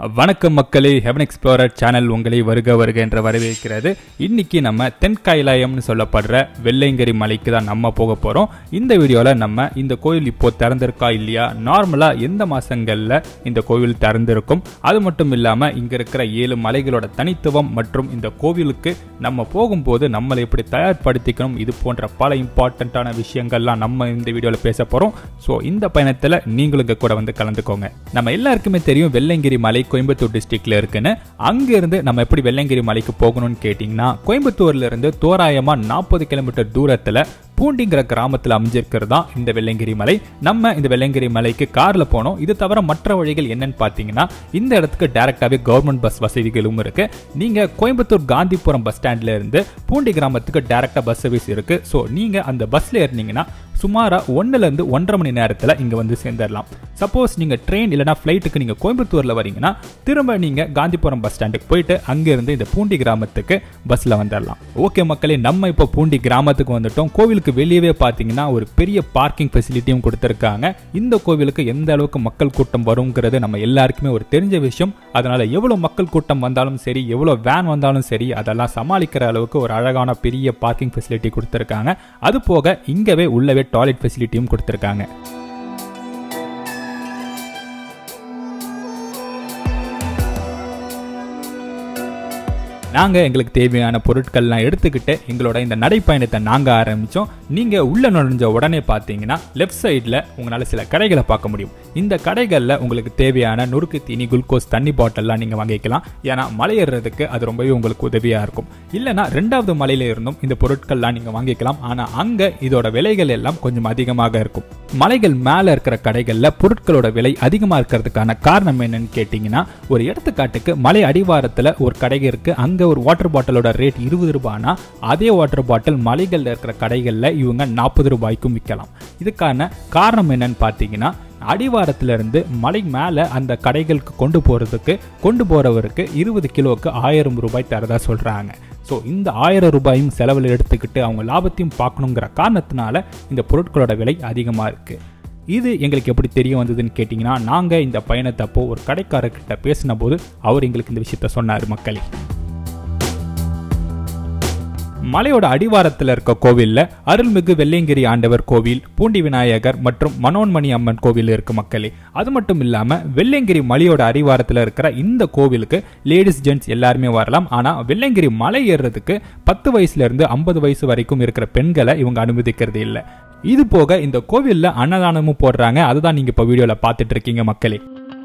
வணக்கம் மக்களே heaven explorer channel உங்களை வருக வருக என்று வரவேற்கிறது இன்னைக்கு நம்ம தென்காயிலாயம்னு சொல்லப்படுற வெள்ளையங்கிரி மலைக்கு தான் நம்ம போக போகிறோம் இந்த வீடியோவில் நம்ம இந்த கோயில் இப்போ திறந்திருக்கா இல்லையா நார்மலாக எந்த மாதங்களில் இந்த கோவில் திறந்திருக்கும் அது மட்டும் இல்லாமல் இங்கே இருக்கிற ஏழு மலைகளோட தனித்துவம் மற்றும் இந்த கோவிலுக்கு நம்ம போகும்போது நம்மளை எப்படி தயார்படுத்திக்கணும் இது போன்ற பல இம்பார்ட்டண்ட்டான விஷயங்கள்லாம் நம்ம இந்த வீடியோவில் பேச போகிறோம் ஸோ இந்த பயணத்தில் நீங்களும் இங்க கூட வந்து கலந்துக்கோங்க நம்ம எல்லாருக்குமே தெரியும் வெள்ளையங்கிரி மலை கோயம்புத்தூர் டிஸ்ட்ரிக்ட்ல இருக்குன்னு அங்கிருந்து நம்ம எப்படி வெள்ளையங்கிரி மலைக்கு போகணும்னு கேட்டிங்கன்னா கோயம்புத்தூர்ல இருந்து தோராயமா நாற்பது கிலோமீட்டர் தூரத்துல பூண்டிங்கிற கிராமத்தில் அமைஞ்சிருக்கிறது தான் இந்த வெள்ளையங்கிரி மலை நம்ம இந்த வெள்ளையங்கிரி மலைக்கு காரில் போனோம் இது தவிர மற்ற வழிகள் என்னன்னு பார்த்தீங்கன்னா இந்த இடத்துக்கு டைரக்டாகவே கவர்மெண்ட் பஸ் வசதிகளும் இருக்கு நீங்கள் கோயம்புத்தூர் காந்திபுரம் பஸ் ஸ்டாண்ட்ல இருந்து பூண்டி கிராமத்துக்கு டைரக்டாக பஸ் சர்வீஸ் இருக்கு ஸோ நீங்கள் அந்த பஸ்ஸில் ஏறினீங்கன்னா சுமாராக ஒன்றுலேருந்து ஒன்றரை மணி நேரத்தில் இங்கே வந்து சேர்ந்துடலாம் சப்போஸ் நீங்கள் ட்ரெயின் இல்லைனா ஃப்ளைட்டுக்கு நீங்கள் கோயம்புத்தூரில் வரீங்கன்னா திரும்ப நீங்கள் காந்திபுரம் பஸ் ஸ்டாண்டுக்கு போயிட்டு அங்கேருந்து இந்த பூண்டி கிராமத்துக்கு பஸ்ஸில் வந்துடலாம் ஓகே மக்களே நம்ம இப்போ பூண்டி கிராமத்துக்கு வந்துட்டோம் கோவிலுக்கு வெளியவே பார்த்தீங்கன்னா ஒரு பெரிய பார்க்கிங் ஃபெசிலிட்டியும் கொடுத்துருக்காங்க இந்த கோவிலுக்கு எந்த அளவுக்கு மக்கள் கூட்டம் வருங்கிறது நம்ம எல்லாருக்குமே ஒரு தெரிஞ்ச விஷயம் அதனால் எவ்வளோ மக்கள் கூட்டம் வந்தாலும் சரி எவ்வளோ வேன் வந்தாலும் சரி அதெல்லாம் சமாளிக்கிற அளவுக்கு ஒரு அழகான பெரிய பார்க்கிங் ஃபெசிலிட்டி கொடுத்துருக்காங்க அது போக இங்கவே உள்ளவே டாய்லெட் ஃபெசிலிட்டியும் கொடுத்துருக்காங்க நாங்கள் எங்களுக்கு தேவையான பொருட்கள்லாம் எடுத்துக்கிட்டு எங்களோட இந்த நடைப்பயணத்தை நாங்கள் ஆரம்பித்தோம் நீங்கள் உள்ள நுழைஞ்ச உடனே பார்த்தீங்கன்னா லெஃப்ட் சைடில் உங்களால் சில கடைகளை பார்க்க முடியும் இந்த கடைகளில் உங்களுக்கு தேவையான நுறுக்கு தீனி குளுக்கோஸ் தண்ணி பாட்டில்லாம் நீங்கள் வாங்கிக்கலாம் ஏன்னா மலை ஏறுறதுக்கு அது ரொம்பவே உங்களுக்கு உதவியாக இருக்கும் இல்லைனா ரெண்டாவது மலையில இருந்தும் இந்த பொருட்கள்லாம் நீங்கள் வாங்கிக்கலாம் ஆனால் அங்கே இதோட விலைகள் எல்லாம் கொஞ்சம் அதிகமாக இருக்கும் மலைகள் மேலே இருக்கிற கடைகளில் பொருட்களோட விலை அதிகமாக இருக்கிறதுக்கான காரணம் என்னன்னு கேட்டிங்கன்னா ஒரு எடுத்துக்காட்டுக்கு மலை அடிவாரத்தில் ஒரு கடை இருக்குது அங்கே ஒரு வாட்டர் பாட்டிலோட ரேட் இருபது ரூபானா அதே வாட்டர் பாட்டில் மலைகளில் இருக்கிற கடைகளில் இவங்க நாற்பது ரூபாய்க்கும் விற்கலாம் இதுக்கான காரணம் என்னன்னு பார்த்தீங்கன்னா அடிவாரத்திலிருந்து மலை மேலே அந்த கடைகளுக்கு கொண்டு போகிறதுக்கு கொண்டு போகிறவருக்கு இருபது கிலோவுக்கு ஆயிரம் ரூபாய் தரதா சொல்கிறாங்க ஸோ இந்த ஆயிரம் ரூபாயும் செலவில் எடுத்துக்கிட்டு அவங்க லாபத்தையும் பார்க்கணுங்கிற காரணத்தினால இந்த பொருட்களோட விலை அதிகமாக இருக்குது இது எங்களுக்கு எப்படி தெரிய வந்ததுன்னு கேட்டிங்கன்னா நாங்கள் இந்த பயணத்தப்போ ஒரு கடைக்காரர்கிட்ட பேசின போது அவர் எங்களுக்கு இந்த விஷயத்த சொன்னார் மக்களே மலையோட அடிவாரத்தில் இருக்க கோவிலில் அருள்மிகு வெள்ளையங்கிரி ஆண்டவர் கோவில் பூண்டி விநாயகர் மற்றும் மனோன்மணி அம்மன் கோவில் இருக்கு மக்களே அது மட்டும் இல்லாமல் வெள்ளையங்கிரி மலையோட அடிவாரத்தில் இருக்கிற இந்த கோவிலுக்கு லேடிஸ் ஜென்ட்ஸ் எல்லாருமே வரலாம் ஆனால் வெள்ளையங்கிரி மலை ஏறுறதுக்கு பத்து வயசுல இருந்து ஐம்பது வயசு வரைக்கும் இருக்கிற பெண்களை இவங்க அனுமதிக்கிறது இல்லை இது போக இந்த கோவிலில் அன்னதானமும் போடுறாங்க அதுதான் நீங்கள் இப்போ வீடியோவில் பார்த்துட்டு இருக்கீங்க மக்களே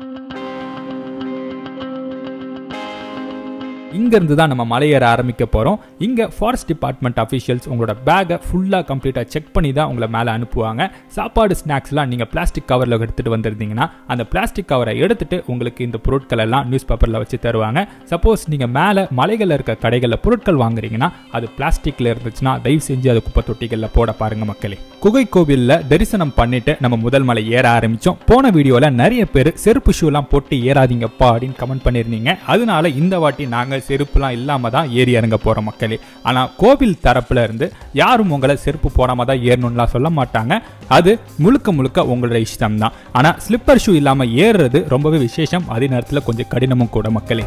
இங்கேருந்து தான் நம்ம மலையேற ஆரம்பிக்க போகிறோம் இங்கே ஃபாரஸ்ட் டிபார்ட்மெண்ட் அஃபிஷியல்ஸ் உங்களோட பேக்கை ஃபுல்லாக கம்ப்ளீட்டாக செக் பண்ணி தான் உங்களை மேலே அனுப்புவாங்க சாப்பாடு ஸ்நாக்ஸ்லாம் நீங்கள் பிளாஸ்டிக் கவரில் எடுத்துகிட்டு வந்திருந்தீங்கன்னா அந்த பிளாஸ்டிக் கவரை எடுத்துட்டு உங்களுக்கு இந்த பொருட்கள் எல்லாம் நியூஸ் பேப்பரில் வச்சு தருவாங்க சப்போஸ் நீங்கள் மேலே மலைகளில் இருக்க கடைகளில் பொருட்கள் வாங்குறீங்கன்னா அது பிளாஸ்டிக்கில் இருந்துச்சுன்னா தயவு செஞ்சு அது குப்பை தொட்டிகளில் போட பாருங்க மக்களே குகை கோவிலில் தரிசனம் பண்ணிட்டு நம்ம முதல் மலை ஏற ஆரம்பித்தோம் போன வீடியோவில் நிறைய பேர் செருப்பு ஷூலாம் போட்டு ஏறாதீங்கப்பா அப்படின்னு கமெண்ட் பண்ணியிருந்தீங்க அதனால இந்த வாட்டி நாங்கள் செருப்புலாம் இல்லாமல் தான் ஏறி இறங்க போகிற மக்களே ஆனால் கோவில் தரப்புல இருந்து யாரும் உங்களை செருப்பு போடாம தான் ஏறணும்லாம் சொல்ல மாட்டாங்க அது முழுக்க முழுக்க உங்களோட இஷ்டம் தான் ஆனால் ஸ்லிப்பர் ஷூ இல்லாமல் ஏறுறது ரொம்பவே விசேஷம் அதே நேரத்தில் கொஞ்சம் கடினமும் கூட மக்களே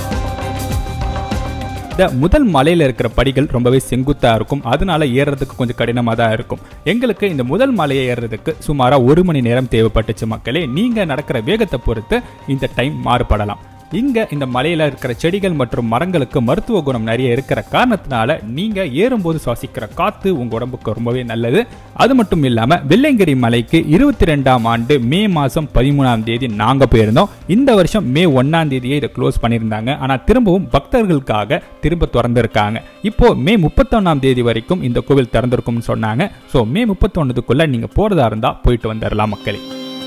இந்த முதல் மலையில் இருக்கிற படிகள் ரொம்பவே செங்குத்தாக இருக்கும் அதனால ஏறுறதுக்கு கொஞ்சம் கடினமாக தான் இருக்கும் எங்களுக்கு இந்த முதல் மலையை ஏறுறதுக்கு சுமாராக ஒரு மணி நேரம் தேவைப்பட்டுச்சு மக்களே நீங்கள் நடக்கிற வேகத்தை பொறுத்து இந்த டைம் மாறுபடலாம் இங்க இந்த மலையில இருக்கிற செடிகள் மற்றும் மரங்களுக்கு மருத்துவ குணம் நிறைய இருக்கிற காரணத்தினால நீங்க ஏறும்போது சுவாசிக்கிற காத்து உங்க உடம்புக்கு ரொம்பவே நல்லது அது மட்டும் இல்லாம வெள்ளையங்கிரி மலைக்கு இருபத்தி ரெண்டாம் ஆண்டு மே மாசம் பதிமூணாம் தேதி நாங்க போயிருந்தோம் இந்த வருஷம் மே ஒன்னாம் தேதியே இதை க்ளோஸ் பண்ணியிருந்தாங்க ஆனா திரும்பவும் பக்தர்களுக்காக திரும்ப திறந்திருக்காங்க இப்போ மே முப்பத்தொன்னாம் தேதி வரைக்கும் இந்த கோவில் திறந்திருக்கும்னு சொன்னாங்க ஸோ மே முப்பத்தொன்னுக்குள்ள நீங்க போறதா இருந்தா போயிட்டு வந்துடலாம் மக்களே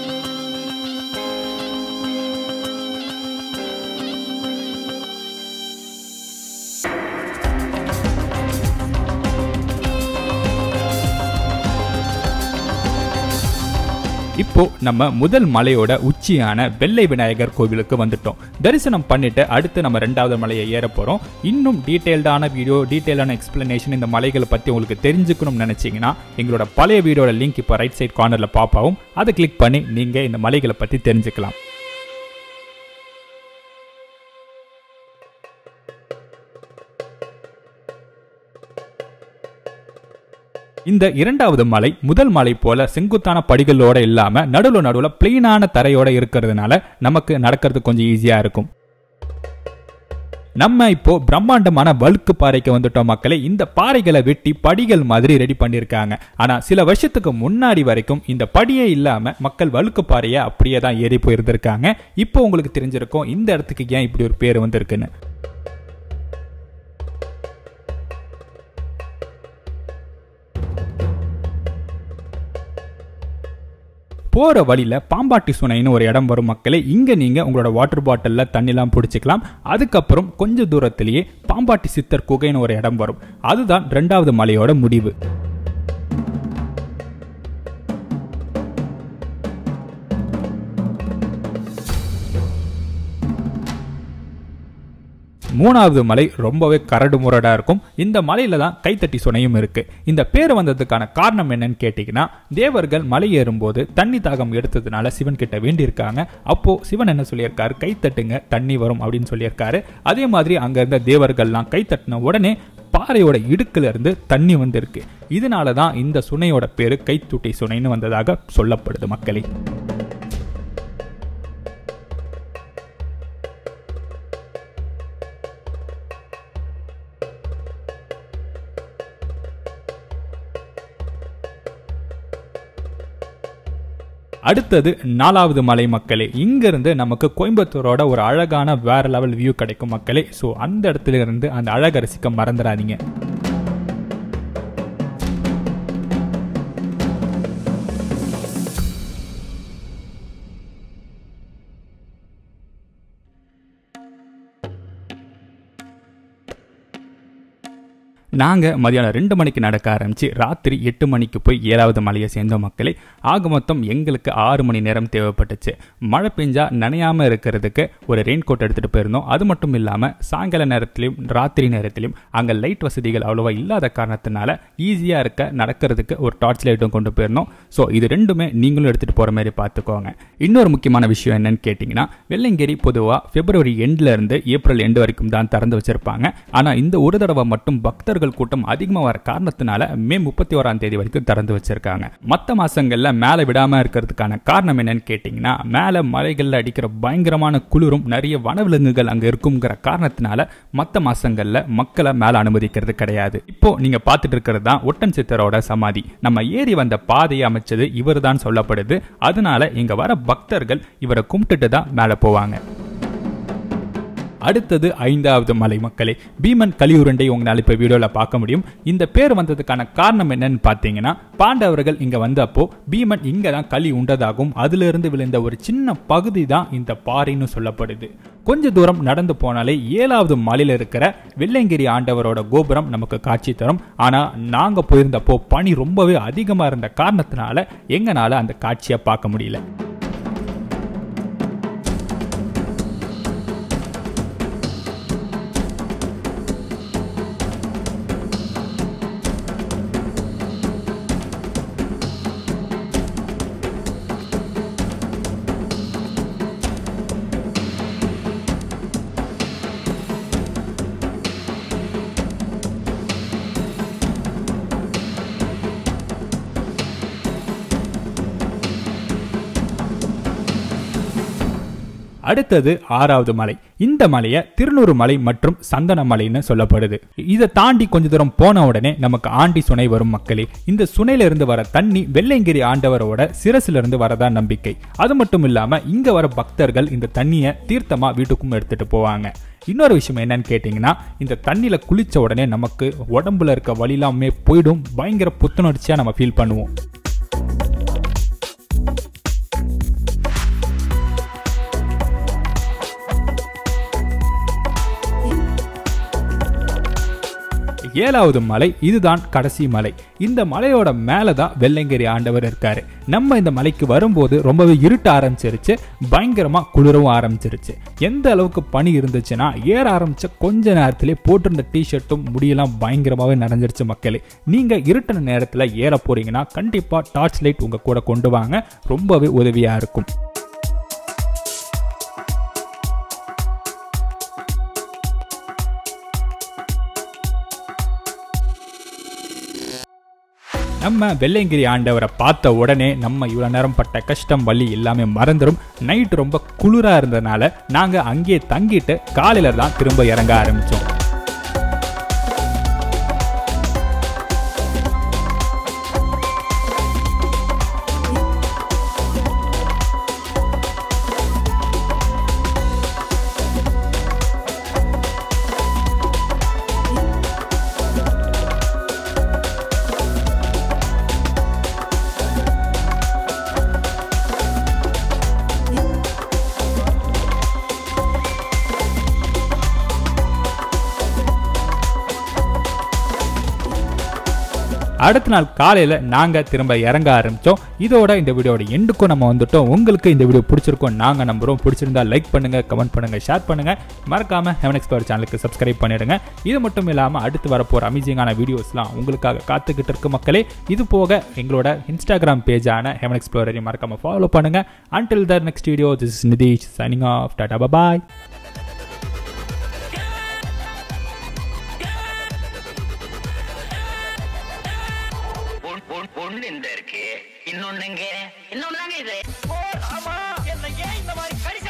இப்போ நம்ம முதல் மலையோட உச்சியான வெள்ளை விநாயகர் கோவிலுக்கு வந்துட்டோம் தரிசனம் பண்ணிட்டு அடுத்து நம்ம ரெண்டாவது மலையை ஏற போறோம் இன்னும் டீட்டெயில்டான வீடியோ டீட்டெயிலான எக்ஸ்பிளனேஷன் இந்த மலைகளை பத்தி உங்களுக்கு தெரிஞ்சுக்கணும்னு நினைச்சீங்கன்னா எங்களோட பழைய வீடியோட லிங்க் இப்போ ரைட் சைட் கார்னர்ல பாப்பாவும் அதை கிளிக் பண்ணி நீங்க இந்த மலைகளை பத்தி தெரிஞ்சுக்கலாம் இந்த இரண்டாவது மலை முதல் மலை போல செங்குத்தான படிகளோட இல்லாம நடுவுல நடுவுல பிளெயினான தரையோட இருக்கிறதுனால நமக்கு நடக்கிறது கொஞ்சம் ஈஸியா இருக்கும் நம்ம இப்போ பிரம்மாண்டமான வழுக்கு பாறைக்கு வந்துட்டோம் மக்களே இந்த பாறைகளை வெட்டி படிகள் மாதிரி ரெடி பண்ணியிருக்காங்க ஆனா சில வருஷத்துக்கு முன்னாடி வரைக்கும் இந்த படியே இல்லாம மக்கள் வழுக்கு பாறையை அப்படியே தான் ஏறி போயிருந்திருக்காங்க இப்போ உங்களுக்கு தெரிஞ்சிருக்கும் இந்த இடத்துக்கு ஏன் இப்படி ஒரு பேர் வந்திருக்குன்னு போகிற வழியில் பாம்பாட்டி சுனைன்னு ஒரு இடம் வரும் மக்களே இங்கே நீங்கள் உங்களோட வாட்டர் பாட்டிலில் தண்ணிலாம் பிடிச்சிக்கலாம் அதுக்கப்புறம் கொஞ்சம் தூரத்திலேயே பாம்பாட்டி சித்தர் குகைன்னு ஒரு இடம் வரும் அதுதான் ரெண்டாவது மலையோட முடிவு மூணாவது மலை ரொம்பவே கரடு முரடா இருக்கும் இந்த மலையில தான் கைத்தட்டி சுனையும் இருக்கு இந்த பேர் வந்ததுக்கான காரணம் என்னன்னு கேட்டீங்கன்னா தேவர்கள் மலை ஏறும்போது தண்ணி தாகம் எடுத்ததுனால சிவன் கிட்ட வேண்டியிருக்காங்க அப்போ சிவன் என்ன சொல்லியிருக்காரு கைத்தட்டுங்க தண்ணி வரும் அப்படின்னு சொல்லியிருக்காரு அதே மாதிரி அங்க இருந்த தேவர்கள்லாம் கைத்தட்டின உடனே பாறையோட இடுக்குல இருந்து தண்ணி வந்திருக்கு இதனால தான் இந்த சுனையோட பேரு கைத்துட்டி சுனைன்னு வந்ததாக சொல்லப்படுது மக்களே அடுத்தது நாலாவது மலை மக்களே இங்கிருந்து நமக்கு கோயம்புத்தூரோட ஒரு அழகான வேற லெவல் வியூ கிடைக்கும் மக்களே ஸோ அந்த இடத்துல இருந்து அந்த அழக ரசிக்க மறந்துடாதீங்க நாங்கள் மதியானம் ரெண்டு மணிக்கு நடக்க ஆரம்பித்து ராத்திரி எட்டு மணிக்கு போய் ஏழாவது மலையை சேர்ந்த மக்களே ஆக மொத்தம் எங்களுக்கு ஆறு மணி நேரம் தேவைப்பட்டுச்சு மழை பெஞ்சா நனையாமல் இருக்கிறதுக்கு ஒரு ரெயின் கோட் எடுத்துகிட்டு போயிருந்தோம் அது மட்டும் இல்லாமல் சாயங்கால நேரத்திலையும் ராத்திரி நேரத்திலையும் அங்கே லைட் வசதிகள் அவ்வளோவா இல்லாத காரணத்தினால ஈஸியாக இருக்க நடக்கிறதுக்கு ஒரு டார்ச் லைட்டும் கொண்டு போயிருந்தோம் ஸோ இது ரெண்டுமே நீங்களும் எடுத்துகிட்டு போகிற மாதிரி பார்த்துக்கோங்க இன்னொரு முக்கியமான விஷயம் என்னன்னு கேட்டிங்கன்னா வெள்ளங்கிரி பொதுவாக பிப்ரவரி எண்டில் இருந்து ஏப்ரல் எண்டு வரைக்கும் தான் திறந்து வச்சிருப்பாங்க ஆனால் இந்த ஒரு தடவை மட்டும் பக்தர்கள் கூட்டம் அதிகமாக வர காரணத்தினால மே முப்பத்தி ஓராம் தேதி வரைக்கும் திறந்து வச்சிருக்காங்க மற்ற மாசங்கள்ல மேலே விடாம இருக்கிறதுக்கான காரணம் என்னன்னு கேட்டிங்கன்னா மேலே மலைகளில் அடிக்கிற பயங்கரமான குளிரும் நிறைய வனவிலங்குகள் அங்கே இருக்குங்கிற காரணத்தினால மற்ற மாசங்கள்ல மக்களை மேலே அனுமதிக்கிறது கிடையாது இப்போ நீங்க பார்த்துட்டு இருக்கிறது தான் ஒட்டன் சித்தரோட சமாதி நம்ம ஏறி வந்த பாதையை அமைச்சது இவர் தான் சொல்லப்படுது அதனால இங்க வர பக்தர்கள் இவரை கும்பிட்டுட்டு தான் மேலே போவாங்க அடுத்தது ஐந்தாவது மலை மக்களே பீமன் கலியுருண்டை உங்களால் இப்போ வீடியோவில் பார்க்க முடியும் இந்த பேர் வந்ததுக்கான காரணம் என்னன்னு பார்த்தீங்கன்னா பாண்டவர்கள் இங்கே வந்தப்போ பீமன் இங்கே தான் களி உண்டதாகவும் அதிலிருந்து விழுந்த ஒரு சின்ன பகுதி தான் இந்த பாறைன்னு சொல்லப்படுது கொஞ்ச தூரம் நடந்து போனாலே ஏழாவது மலையில் இருக்கிற வெள்ளையங்கிரி ஆண்டவரோட கோபுரம் நமக்கு காட்சி தரும் ஆனால் நாங்கள் போயிருந்தப்போ பனி ரொம்பவே அதிகமாக இருந்த காரணத்தினால எங்களால் அந்த காட்சியை பார்க்க முடியல அடுத்தது ஆறாவது மலை இந்த மலையை திருநூறு மலை மற்றும் சந்தன மலைன்னு சொல்லப்படுது இதை தாண்டி கொஞ்ச தூரம் போன உடனே நமக்கு ஆண்டி சுனை வரும் மக்களே இந்த சுனையில இருந்து வர தண்ணி வெள்ளையங்கிரி ஆண்டவரோட சிரசுல இருந்து வரதா நம்பிக்கை அது மட்டும் இல்லாம இங்க வர பக்தர்கள் இந்த தண்ணியை தீர்த்தமா வீட்டுக்கும் எடுத்துட்டு போவாங்க இன்னொரு விஷயம் என்னன்னு கேட்டிங்கன்னா இந்த தண்ணியில குளிச்ச உடனே நமக்கு உடம்புல இருக்க வலிலாமே போயிடும் பயங்கர புத்துணர்ச்சியா நம்ம ஃபீல் பண்ணுவோம் ஏழாவது மலை இதுதான் கடைசி மலை இந்த மலையோட மேலே தான் வெள்ளையங்கிரி ஆண்டவர் இருக்காரு நம்ம இந்த மலைக்கு வரும்போது ரொம்பவே இருட்ட ஆரம்பிச்சிருச்சு பயங்கரமாக குளிரவும் ஆரம்பிச்சிருச்சு எந்த அளவுக்கு பனி இருந்துச்சுன்னா ஏற ஆரம்பிச்ச கொஞ்ச நேரத்திலே போட்டிருந்த டிஷர்ட்டும் முடியெல்லாம் பயங்கரமாகவே நனைஞ்சிருச்சு மக்களே நீங்கள் இருட்டின நேரத்தில் ஏற போறீங்கன்னா கண்டிப்பாக டார்ச் லைட் உங்கள் கூட கொண்டு வாங்க ரொம்பவே உதவியாக இருக்கும் நம்ம வெள்ளையங்கிரி ஆண்டவரை பார்த்த உடனே நம்ம இவ்வளோ நேரம் பட்ட கஷ்டம் வலி எல்லாமே மறந்துடும் நைட் ரொம்ப குளிராக இருந்ததுனால நாங்கள் அங்கேயே தங்கிட்டு காலையில் தான் திரும்ப இறங்க ஆரம்பித்தோம் அடுத்த நாள் காலையில் நாங்கள் திரும்ப இறங்க ஆரம்பித்தோம் இதோட இந்த வீடியோட எண்டுக்கும் நம்ம வந்துட்டோம் உங்களுக்கு இந்த வீடியோ பிடிச்சிருக்கோம் நாங்கள் நம்புறோம் பிடிச்சிருந்தா லைக் பண்ணுங்கள் கமெண்ட் பண்ணுங்கள் ஷேர் பண்ணுங்கள் மறக்காமல் ஹெவன் எக்ஸ்பவர் சேனலுக்கு சப்ஸ்கிரைப் பண்ணிடுங்க இது மட்டும் இல்லாமல் அடுத்து வரப்போகிற அமேசிங்கான வீடியோஸ்லாம் உங்களுக்காக காத்துக்கிட்டு இருக்க மக்களே இது போக எங்களோட இன்ஸ்டாகிராம் பேஜான ஹெவன் எக்ஸ்ப்ளோரரை மறக்காமல் ஃபாலோ பண்ணுங்கள் until the next video this is Nitish signing off tata bye one- one- ஒண்ணு இந்த இருக்கு இன்னொன்னுங்க இன்னொன்னு இது ஆமா என்ன ஏன் இந்த மாதிரி கடி